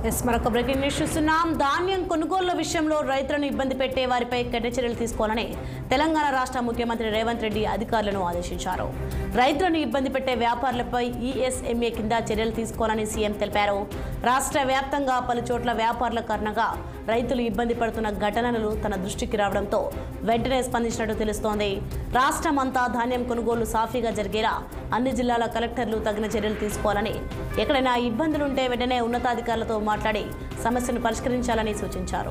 yes మరొక breaking news చూస్తున్నాం ధాన్యం కొనుగోళ్ల విషయంలో రైతులను ఇబ్బంది పెట్టే వారిపై కఠిన చర్యలు తీసుకోవాలని తెలంగాణ రాష్ట్ర ముఖ్యమంత్రి రేవంత్ రెడ్డి అధికారులను ఆదేశించారు రైతులను ఇబ్బంది పెట్టే వ్యాపారులపై ఈఎస్ఎంఏ కింద చర్యలు తీసుకోవాలని సీఎం తెలిపారు రాష్ట్ర వ్యాప్తంగా పలు చోట్ల వ్యాపారుల కారణంగా రైతులు ఇబ్బంది పడుతున్న ఘటనలు తన దృష్టికి రావడంతో వెంటనే స్పందించినట్టు తెలుస్తోంది రాష్ట్రం అంతా ధాన్యం కొనుగోలు సాఫీగా జరిగేలా అన్ని జిల్లాల కలెక్టర్లు తగిన చర్యలు తీసుకోవాలని ఎక్కడైనా ఇబ్బందులుంటే వెంటనే ఉన్నతాధికారులతో మాట్లాడి సమస్యను పరిష్కరించాలని సూచించారు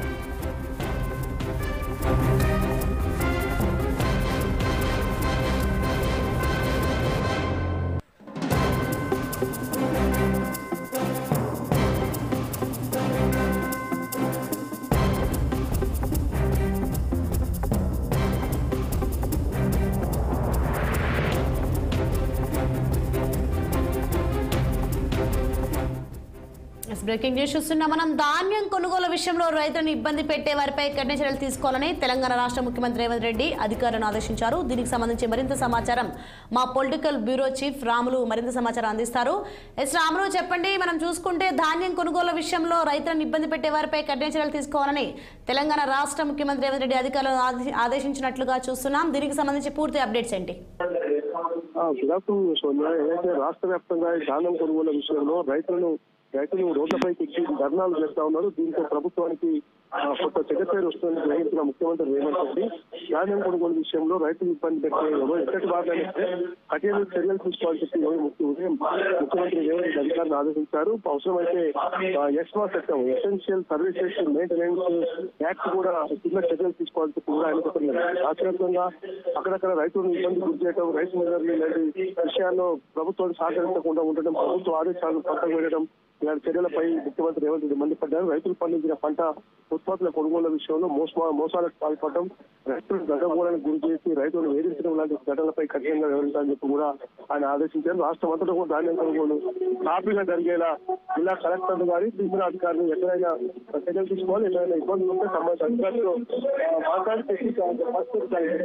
ఎస్, బ్రేకింగ్ న్యూస్ చూస్తున్నా మనం ధాన్యం కొనుగోలు విషయంలో రైతులను ఇబ్బంది పెట్టే వారిపై కఠిన చర్యలు తీసుకోవాలని తెలంగాణ రాష్ట్ర ముఖ్యమంత్రి రేవంత్ రెడ్డి అధికారులను ఆదేశించారు దీనికి సంబంధించి మరింత సమాచారం మా పొలిటికల్ బ్యూరో చీఫ్ రాములు మరింత సమాచారం అందిస్తారు ఎస్ రాములు చెప్పండి మనం చూసుకుంటే ధాన్యం కొనుగోలు విషయంలో రైతులను ఇబ్బంది పెట్టే వారిపై కఠిన చర్యలు తీసుకోవాలని తెలంగాణ రాష్ట్ర ముఖ్యమంత్రి రేవంత్ రెడ్డి అధికారులను ఆదే- ఆదేశించినట్లుగా చూస్తున్నాం దీనికి సంబంధించి పూర్తి అప్డేట్స్ ఏంటి గుడ్ ఆఫ్టర్నూన్ సోనియా ఏదైతే రాష్ట్ర వ్యాప్తంగా ఈ ధాన్యం కొనుగోలు విషయంలో రైతులను రైతులు రోడ్లపైకి ఎక్కి ధర్నాలు చేస్తా ఉన్నారు దీంతో ప్రభుత్వానికి ఆ, కొత్త సెక్రటరీ వస్తుందని గ్రహించిన ముఖ్యమంత్రి రేవంత్ రెడ్డి ధాన్యం కొనుగోలు విషయంలో రైతులు ఇబ్బంది పెట్టే ఎవరు ఎక్కడి బాగానే కఠిన చర్యలు తీసుకోవాలని చెప్పి ఎవరు ముఖ్య ఉదయం ముఖ్యమంత్రి రేవంత్ రెడ్డి అధికారులు ఆదేశించారు అవసరమైతే ఎస్మా చట్టం ఎసెన్షియల్ సర్వీసెస్ మెయింటెనెన్స్ యాక్ట్ కూడా కింద చర్యలు తీసుకోవాలని చెప్పి కూడా ఆయన చెప్పలేదు రాష్ట్ర వ్యాప్తంగా అక్కడక్కడ రైతులను ఇబ్బంది గురి చేయడం రైతు మెజర్లు ఇలాంటి విషయాల్లో ప్రభుత్వానికి సహకరించకుండా ఉండడం ప్రభుత్వ ఆదేశాలను పక్కకు పెట్టడం ఇలాంటి చర్యలపై ముఖ్యమంత్రి రేవంత్ రెడ్డి మండిపడ్డారు రైతులు పండించిన పంట ఉత్పత్తుల కొనుగోలు విషయంలో మోస మోసాలకు పాల్పడడం రైతులను గందరగోళానికి గురి చేసి రైతులను వేధించడం లాంటి ఘటనలపై కఠినంగా వివరించాలని చెప్పి కూడా ఆయన ఆదేశించారు రాష్ట్రం అంతటా కూడా ధాన్యం కొనుగోలు సాఫీగా జరిగేలా జిల్లా కలెక్టర్లు గారి జిల్లా అధికారులు ఎక్కడైనా చర్యలు తీసుకోవాలి ఎక్కడైనా ఇబ్బందులు ఉంటే సంబంధిత అధికారులతో ఆ, మాట్లాడి తెచ్చి పరిస్థితి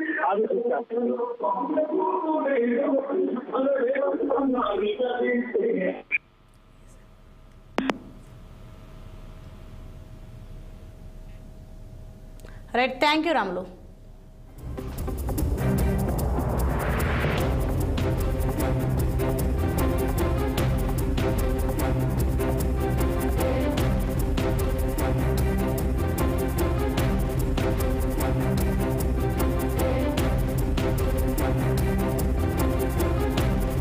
ఆదేశించారు రైట్ థ్యాంక్ యూ రాములు